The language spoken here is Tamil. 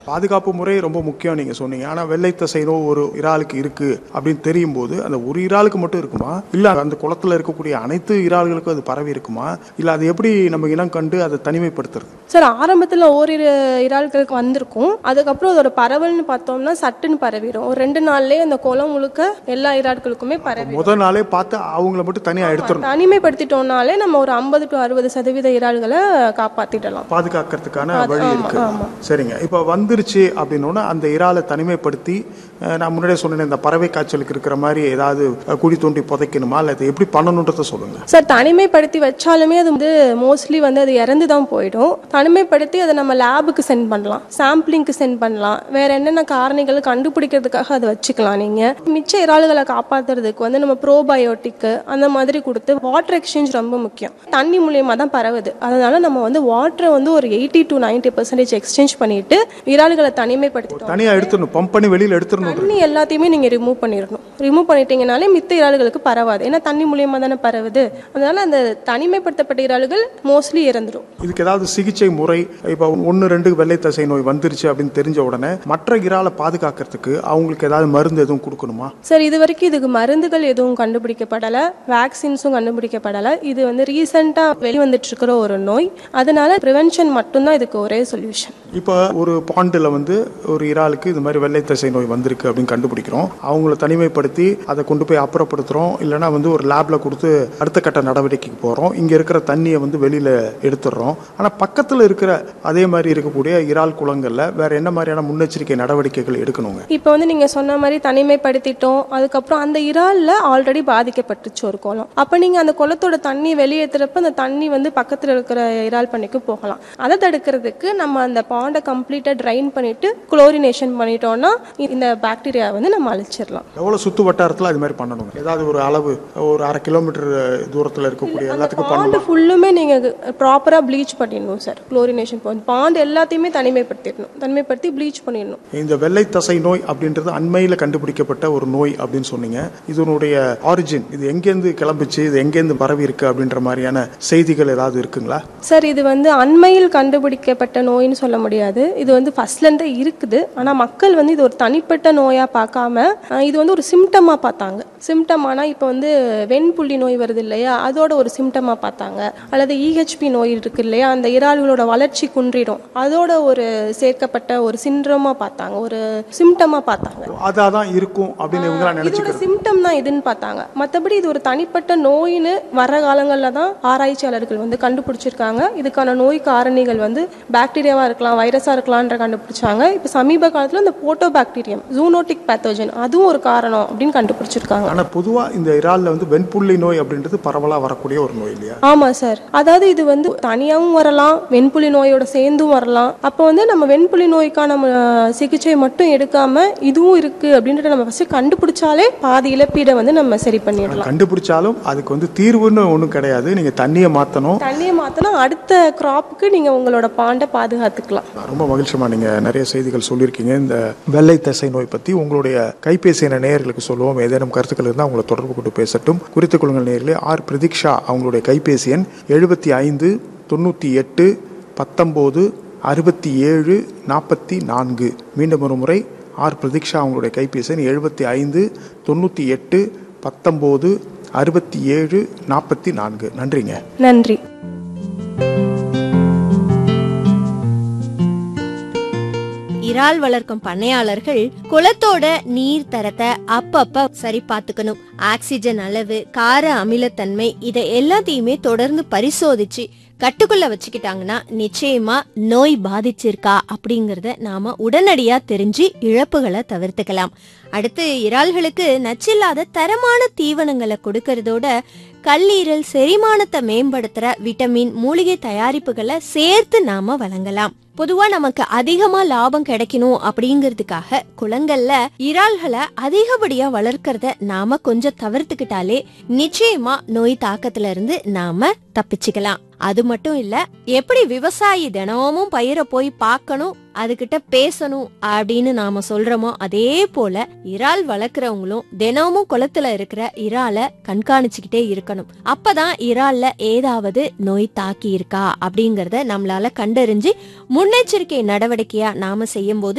பாதுகாப்பு முறை ரொம்ப முக்கியம் நீங்க சொன்னீங்க ஆனா வெள்ளை தசை நோய் ஒரு இறாலுக்கு இருக்கு அப்படின்னு தெரியும் போது அந்த ஒரு இறாலுக்கு மட்டும் இருக்குமா இல்ல அந்த குளத்துல இருக்கக்கூடிய அனைத்து இறால்களுக்கும் அது பரவி இருக்குமா இல்ல அது எப்படி நம்ம இனம் கண்டு அதை தனிமைப்படுத்துறது சார் ஆரம்பத்தில் ஓரிரு இறால்களுக்கு வந்திருக்கும் அதுக்கப்புறம் அதோட பரவல்னு பார்த்தோம்னா சட்டுன்னு பரவிடும் ஒரு ரெண்டு நாள்லயே அந்த குளம் முழுக்க எல்லா இறால்களுக்குமே பரவி முத நாளே பார்த்து அவங்கள மட்டும் தனியா எடுத்துடணும் தனிமைப்படுத்திட்டோம்னாலே நம்ம ஒரு ஐம்பது டு அறுபது சதவீத இறால்களை காப்பாத்திடலாம் பாதுகாக்கிறதுக்கான அது- வழி ஆமா, இருக்கு ஆமா. சரிங்க இப்போ வந்துருச்சு அப்படின்னோன்னா அந்த இறாலை தனிமைப்படுத்தி அஹ், நான் முன்னாடியே சொன்னேன் இந்த பறவை காய்ச்சலுக்கு இருக்கிற மாதிரி ஏதாவது அஹ், குழி தோண்டி புதைக்கணுமா இல்லை அதை எப்படி பண்ணணுன்றத சொல்லுங்க சார் தனிமைப்படுத்தி வச்சாலுமே அது வந்து மோஸ்ட்லி வந்து அது இறந்து தான் போயிடும் தனிமைப்படுத்தி அதை நம்ம லேபுக்கு சென்ட் பண்ணலாம் சாம்பிளிங்க்கு சென்ட் பண்ணலாம் வேற என்னென்ன காரணிகள் கண்டுபிடிக்கிறதுக்காக அதை வச்சுக்கலாம் நீங்க மிச்ச இறால்களை காப்பாத்துறதுக்கு வந்து நம்ம ப்ரோபயோட்டிக்கு அந்த மாதிரி கொடுத்து வாட்டர் எக்ஸ்சேஞ்ச் ரொம்ப முக்கியம் தண்ணி மூலியமா தான் பரவுது அதனால நம்ம வந்து வாட்டரை வந்து ஒரு eighty to ninety percentage exchange பண்ணிட்டு இறால்களை தனிமைப்படுத்திட்டோம் தனியா எடுத்துடணும் பம்ப் பண்ணி வெளியில எடுத்துடணும் தண்ணி எல்லாத்தையுமே நீங்க ரிமூவ் பண்ணிடணும் ரிமூவ் பண்ணிட்டீங்கனாலே மித்த இறால்களுக்கு பரவாது ஏன்னா தண்ணி மூலியமா தானே பரவுது அதனால அந்த தனிமைப்படுத்தப்பட்ட இறால்கள் மோஸ்ட்லி இறந்துடும் இதுக்கு ஏதாவது சிகிச்சை முறை இப்போ ஒன்று ரெண்டு வெள்ளை தசை நோய் வந்துருச்சு அப்படின்னு தெரிஞ்ச உடனே மற்ற இறாலை பாதுகாக்கிறதுக்கு அவங்களுக்கு ஏதாவது மருந்து எதுவும் கொடுக்கணுமா சார் இது வரைக்கும் இதுக்கு மருந்துகள் எதுவும் கண்டுபிடிக்கப்படலை வேக்சின்ஸும் கண்டுபிடிக்கப்படலை இது வந்து ரீசெண்டாக வெளிவந்துட்டு இருக்கிற ஒரு நோய் அதனால ப்ரிவென்ஷன் மட்டும்தான் இதுக்கு ஒரே சொல்யூஷன் இப்போ ஒரு பாண்டில் வந்து ஒரு இறாலுக்கு இது மாதிரி வெள்ளை தசை நோய் வந்திருக்கு அப்படின்னு கண்டுபிடிக்கிறோம் அவங்கள தனிமைப்படுத்தி அதை கொண்டு போய் அப்புறப்படுத்துகிறோம் இல்லைன்னா வந்து ஒரு லேப்ல கொடுத்து அடுத்த கட்ட நடவடிக்கைக்கு போகிறோம் இங்கே இருக்கிற தண்ணியை வந்து வெளியில் எடுத்துடுறோம் ஆனால் பக்கத்தில் இருக்கிற அதே மாதிரி இருக்கக்கூடிய இறால் குளங்களில் வேற என்ன மாதிரியான முன்னெச்சரிக்கை நடவடிக்கைகள் எடுக்கணுங்க இப்போ வந்து நீங்க சொன்ன மாதிரி தனிமைப்படுத்திட்டோம் அதுக்கப்புறம் அந்த இறால்ல ஆல்ரெடி பாதிக்கப்பட்டுச்சு ஒரு குளம் அப்போ நீங்க அந்த குளத்தோட தண்ணி வெளியேற்றுறப்ப அந்த தண்ணி வந்து பக்கத்துல இருக்கிற இறால் பண்ணிக்கு போகலாம் அதை தடுக்கிறதுக்கு நம்ம அந்த பாண்டை கம்ப்ளீட்டா ட்ரைன் பண்ணிட்டு குளோரினேஷன் பண்ணிட்டோம்னா இந்த பாக்டீரியா வந்து நம்ம அழிச்சிடலாம் எவ்வளோ சுற்று வட்டாரத்தில் அது மாதிரி பண்ணணுங்க ஏதாவது ஒரு அளவு ஒரு அரை கிலோமீட்டர் தூரத்தில் இருக்கக்கூடிய எல்லாத்துக்கும் பாண்டு பண்ணணும் ஃபுல்லுமே நீங்க ப்ராப்பரா ப்ளீச் பண்ணிடணும் சார் குளோரினேஷன் பாண்ட் எல்லாத்தையுமே தனிமைப்படுத்திடணும் தனிமைப்படுத்தி ப்ளீச் பண்ணிடணும் இந்த வெள்ளை தசை நோய் அப்படின்றது அண்மையில் கண்டுபிடிக்கப்பட்ட ஒரு நோய் அப்படின்னு சொன்னீங்க இதனுடைய ஆரிஜின் இது எங்கேருந்து கிளம்பிச்சு இது எங்கேருந்து பரவி இருக்கு அப்படின்ற மாதிரியான செய்திகள் ஏதாவது இருக்குங்களா சார் இது வந்து அண்மையில் கண்டுபிடிக்கப்பட்ட நோய்னு சொல்ல முடியாது இது வந்து ஃபர்ஸ்ட்லேருந்தே இருக்குது ஆனால் மக்கள் வந்து இது ஒரு தனிப்பட்ட நோயாக பார்க்காம அஹ், இது வந்து ஒரு சிம்டமாக பார்த்தாங்க சிம்டமானா இப்போ வந்து வெண்புள்ளி நோய் வருது இல்லையா அதோட ஒரு சிம்டமாக பார்த்தாங்க அல்லது இஹெச்பி நோய் இருக்கு இல்லையா அந்த இறால்களோட வளர்ச்சி குன்றிடும் அதோட ஒரு சேர்க்கப்பட்ட ஒரு சிண்ட்ரோமாக பார்த்தாங்க ஒரு சிம்டமாக பார்த்தாங்க அதாக தான் இருக்கும் அப்படின்னு இவங்களாம் இதோட நினைச்சுக்கிறது சிம்டம் தான் இதுன்னு பார்த்தாங்க மற்றபடி இது ஒரு தனிப்பட்ட நோயின்னு வர காலங்களில் தான் ஆராய்ச்சியாளர்கள் வந்து கண்டுபிடிச்சிருக்காங்க இதுக்கான நோய் காரணிகள் வந்து பாக்டீரியாவா இருக்கலாம் வைரஸா இருக்கலாம்ன்ற கண்டுபிடிச்சாங்க இப்போ சமீப காலத்தில் இந்த போட்டோ பாக்டீரியம் ஜூனோட்டிக் பேத்தோஜன் அதுவும் ஒரு காரணம் அப்படின்னு கண்டுபிடிச்சிருக்காங்க ஆனால் பொதுவாக இந்த இறாலில் வந்து வெண்புள்ளி நோய் அப்படின்றது பரவலாக வரக்கூடிய ஒரு நோய் இல்லையா ஆமா சார் அதாவது இது வந்து தனியாகவும் வரலாம் வெண்புலி நோயோட சேர்ந்தும் வரலாம் அப்போ வந்து நம்ம வெண்புலி நோய்க்கான அஹ், சிகிச்சை மட்டும் எடுக்காம இதுவும் இருக்கு அப்படின்றத நம்ம ஃபர்ஸ்ட் கண்டுபிடிச்சாலே பாதி இழப்பீடை வந்து நம்ம சரி பண்ணிடலாம் கண்டுபிடிச்சாலும் அதுக்கு வந்து தீர்வுன்னு ஒன்றும் கிடையாது நீங்கள் தண்ணியை மாற்றணும் தண்ணியை மாத்தினா அடுத்த கிராப்புக்கு நீங்க உங்களோட பாண்டை பாதுகாத்துக்கலாம் ரொம்ப மகிழ்ச்சிமா நீங்க நிறைய செய்திகள் சொல்லியிருக்கீங்க இந்த வெள்ளை தசை நோய் பத்தி உங்களுடைய கைபேசி என நேயர்களுக்கு சொல்லுவோம் ஏதேனும் கருத்துக்கள் இருந்தால் உங்களை தொடர்பு கொண்டு பேசட்டும் குறித்துக் கொள்ளுங்கள் நேயர்களே ஆர் பிரதீக்ஷா அவங்களுடைய கைபேசி எண் எழுபத்தி ஐந்து தொண்ணூற்றி எட்டு பத்தொம்போது அறுபத்தி ஏழு நாற்பத்தி நான்கு மீண்டும் ஒரு முறை ஆர் பிரதீக்ஷா அவங்களுடைய கைபேசி எண் எழுபத்தி ஐந்து தொண்ணூற்றி எட்டு பத்தொம்போது அறுபத்தி ஏழு நாற்பத்தி நான்கு நன்றிங்க நன்றி இறால் வளர்க்கும் பண்ணையாளர்கள் குளத்தோட நீர் தரத்தை அப்பப்ப சரி பார்த்துக்கணும் ஆக்சிஜன் அளவு கார அமிலத்தன்மை இதை எல்லாத்தையுமே தொடர்ந்து பரிசோதிச்சு கட்டுக்குள்ள வச்சுக்கிட்டாங்கன்னா நிச்சயமா நோய் பாதிச்சிருக்கா அப்படிங்கறத நாம உடனடியா தெரிஞ்சு இழப்புகளை தவிர்த்துக்கலாம் அடுத்து இறால்களுக்கு நச்சில்லாத தரமான தீவனங்களை கொடுக்கறதோட கல்லீரல் செரிமானத்தை மேம்படுத்துற விட்டமின் மூலிகை தயாரிப்புகளை சேர்த்து நாம வழங்கலாம் பொதுவா நமக்கு அதிகமா லாபம் கிடைக்கணும் அப்படிங்கிறதுக்காக குளங்கள்ல இறால்களை அதிகப்படியா வளர்க்கறத நாம கொஞ்சம் தவிர்த்துக்கிட்டாலே நிச்சயமா நோய் தாக்கத்துல இருந்து நாம தப்பிச்சுக்கலாம் அது மட்டும் இல்ல எப்படி விவசாயி தினமும் பயிரை போய் பார்க்கணும் அதுகிட்ட பேசணும் அப்படின்னு நாம சொல்றோமோ அதே போல இறால் வளர்க்குறவங்களும் தினமும் குளத்துல இருக்கிற இறாலை கண்காணிச்சுக்கிட்டே இருக்கணும் அப்பதான் இறால்ல ஏதாவது நோய் தாக்கி இருக்கா அப்படிங்கறத நம்மளால கண்டறிஞ்சு முன்னெச்சரிக்கை நடவடிக்கையா நாம செய்யும் போது